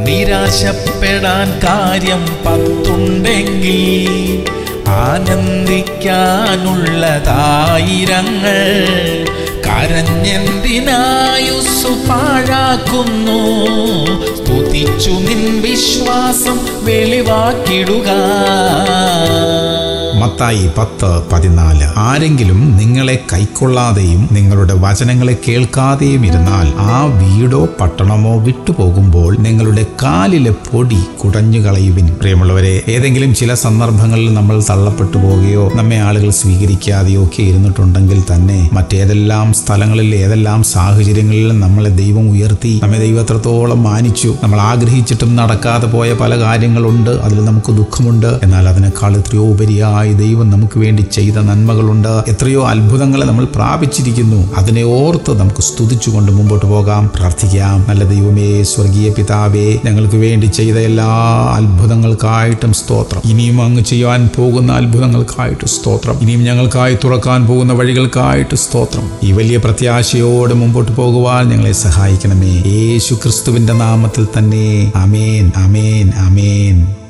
നിരാശപ്പെടാൻ കാര്യം പത്തുണ്ടെങ്കിൽ ആനന്ദിക്കാനുള്ളതായിരങ്ങൾ കരഞ്ഞെന്തിനായുസ്സു പാഴാക്കുന്നു സ്തുതിച്ചു നിൻ വിശ്വാസം വെളിവാക്കിടുക മത്തായി പത്ത് പതിനാല് ആരെങ്കിലും നിങ്ങളെ കൈക്കൊള്ളാതെയും നിങ്ങളുടെ വചനങ്ങളെ കേൾക്കാതെയും ഇരുന്നാൽ ആ വീടോ പട്ടണമോ വിട്ടുപോകുമ്പോൾ നിങ്ങളുടെ കാലിലെ പൊടി കുടഞ്ഞു കളയുവിൻ പ്രിയമുള്ളവരെ ഏതെങ്കിലും ചില സന്ദർഭങ്ങളിൽ നമ്മൾ തള്ളപ്പെട്ടു പോവുകയോ നമ്മെ ആളുകൾ സ്വീകരിക്കാതെയോ ഒക്കെ ഇരുന്നിട്ടുണ്ടെങ്കിൽ തന്നെ മറ്റേതെല്ലാം സ്ഥലങ്ങളിൽ ഏതെല്ലാം സാഹചര്യങ്ങളിൽ നമ്മളെ ദൈവം ഉയർത്തി നമ്മെ ദൈവം എത്രത്തോളം മാനിച്ചു നമ്മൾ ആഗ്രഹിച്ചിട്ടും നടക്കാതെ പോയ പല കാര്യങ്ങളുണ്ട് അതിൽ നമുക്ക് ദുഃഖമുണ്ട് എന്നാൽ അതിനേക്കാൾ എത്രയോ ഉപരിയായി ദൈവം നമുക്ക് വേണ്ടി ചെയ്ത നന്മകളുണ്ട് എത്രയോ അത്ഭുതങ്ങളെ നമ്മൾ പ്രാപിച്ചിരിക്കുന്നു അതിനെ ഓർത്ത് നമുക്ക് സ്തുതിച്ചുകൊണ്ട് മുമ്പോട്ട് പോകാം പ്രാർത്ഥിക്കാം നല്ല ദൈവമേ സ്വർഗീയ പിതാവേ ഞങ്ങൾക്ക് വേണ്ടി ചെയ്ത എല്ലാ അത്ഭുതങ്ങൾക്കായിട്ടും സ്തോത്രം ഇനിയും അങ്ങ് ചെയ്യാൻ പോകുന്ന അത്ഭുതങ്ങൾക്കായിട്ട് സ്തോത്രം ഇനിയും ഞങ്ങൾക്കായി തുറക്കാൻ പോകുന്ന വഴികൾക്കായിട്ട് സ്തോത്രം ഈ വലിയ പ്രത്യാശയോടെ മുമ്പോട്ട് പോകുവാൻ ഞങ്ങളെ സഹായിക്കണമേ യേശു ക്രിസ്തുവിന്റെ നാമത്തിൽ തന്നെ അമേൻ അമേൻ അമേൻ